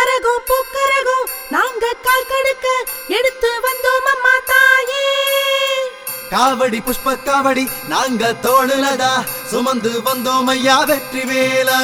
கரகம் பூக்கரகம் நாங்க கால் கடுக்க எடுத்து வந்தோம் அம்மா தாயே காவடி புஷ்ப காவடி நாங்க தோளுலதா சுமந்து வந்தோம் ஐயா வெற்றி வேலா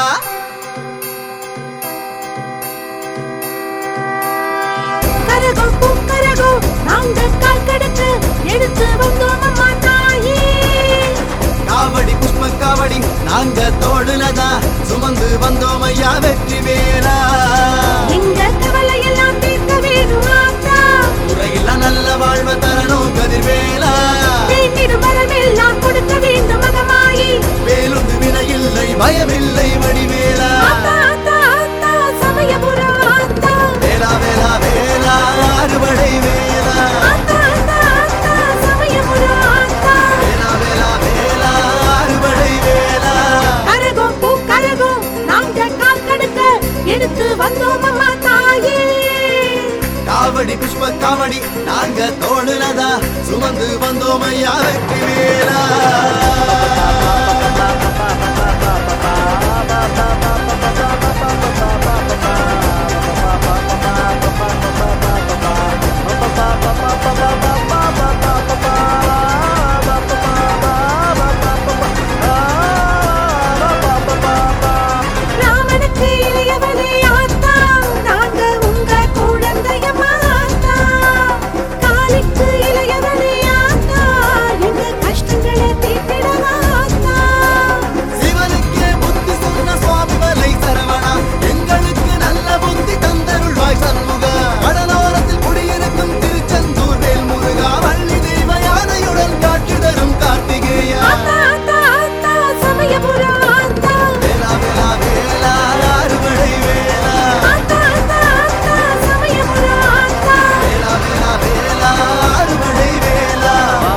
கரகம் பூக்கரகம் நாங்க கால் கடுக்க எடுத்து வந்தோம் அம்மா தாயே காவடி புஷ்ப காவடி நாங்க தோளுலதா சுமந்து வந்தோம் ஐயா வெற்றி வேலா எங்க கவலை எல்லாம் தீர்க்க வேணும் ஆத்தா உரையில நல்ல வாழ்வ தரணும் கதிர்வேலா வேண்டிடும் வரமெல்லாம் கொடுக்க வேண்டும் மகமாயி வேலுந்து வினையில்லை பயமில்லை வடிவேலா ஆத்தா ஆத்தா ஆத்தா சமயபுரம் ஆத்தா வேலா வேலா வேலா அறுவடை வேலா ஆத்தா ஆத்தா ஆத்தா சமயபுரம் ஆத்தா வேலா வேலா வேலா அறுவடை வேலா கரகம் பூ கரகம் நாங்க கால் கடுக்க எடுத்து வந்தோம் அம்மா தாயே காவடி புஷ்ப காவடி நாங்க தோளுலதா சுமந்து வந்தோம் ஐயா வெற்றி வேலா ராமனுக்கு இளையவளே ஆத்தா நாங்க உங்க குழந்தையம்மா ஆத்தா காளிக்கு இளையவளே ஆத்தா எங்க கஷ்டங்களை தீர்த்திடவா ஆத்தா சிவனுக்கே புத்தி சொன்ன சுவாமி மலை சரவணா எங்களுக்கு நல்ல புத்தி தந்தருள்வாய் சண்முகா கடலோரத்தில் குடியிருக்கும் திருச்செந்தூர் வேல் முருகா வள்ளி தெய்வ யானையுடன் காட்சி தரும் கார்த்திகேயா ஆத்தா ஆத்தா ஆத்தா சமயபுரம் ஆத்தா வேலா வேலா வேலா அறுவடை வேலா ஆத்தா ஆத்தா ஆத்தா சமயபுரம் ஆத்தா வேலா வேலா வேலா அறுவடை வேலா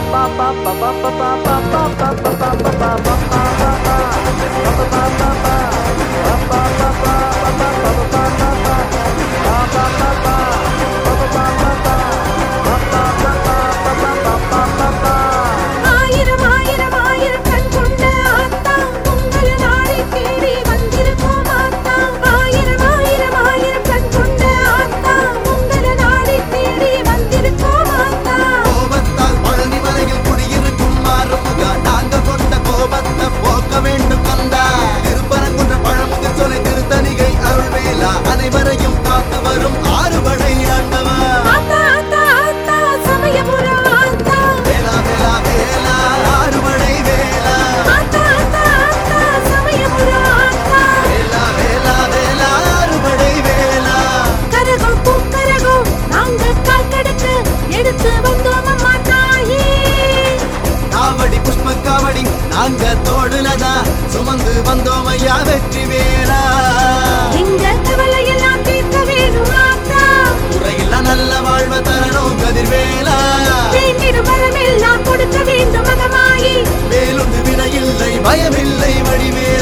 ஆயிரம் ஆயிரம் ஆயிரம் கண் கொண்ட ஆத்தா உங்கள் நாடி தேடி வந்திருக்கோம் ஆத்தா ஆயிரம் ஆயிரம் ஆயிரம் கண் கொண்ட ஆத்தா உங்கள் நாடி தேடி வந்திருக்கோம் ஆத்தா கோபத்தால் பழனி மலையில் குடியிருக்கும் மாறுமுகா நாங்க கொண்ட கோபத்தை போக்க வேண்டும் கந்தா திருப்பரங்குன்ற பழமுதிர் சொலை திருத்தணிகை அருள்வேலா அனைவரையும் காத்து வரும் ஆறுபடை ஆண்டவா ஆத்தா ஆத்தா ஆத்தா சமயபுரம் ஆத்தா வேலா வேலா வேலா ஆறுபடை வேலா ஆத்தா ஆத்தா ஆத்தா சமயபுரம் ஆத்தா வேலா வேலா வேலா ஆறுபடை வேலா கரகம் பூக்கரகம் நாங்க கால் கடக்க எடுத்து வந்தோம் அம்மா தாயே காவடி புஷ்ப காவடி நாங்க தோடுலதா சுமந்து வந்தோம் ஐயா வெற்றி வேலா எங்க கவலை எல்லாம் தீர்க்க வேணும் ஆத்தா உரையில்லா நல்ல வாழ்வ தரணும் கதிர்வேலா வேண்டிடும் வரமெல்லாம் கொடுக்க வேண்டும் மகமாயி வேலுண்டு வினையில்லை பயமில்லை வடிவேலா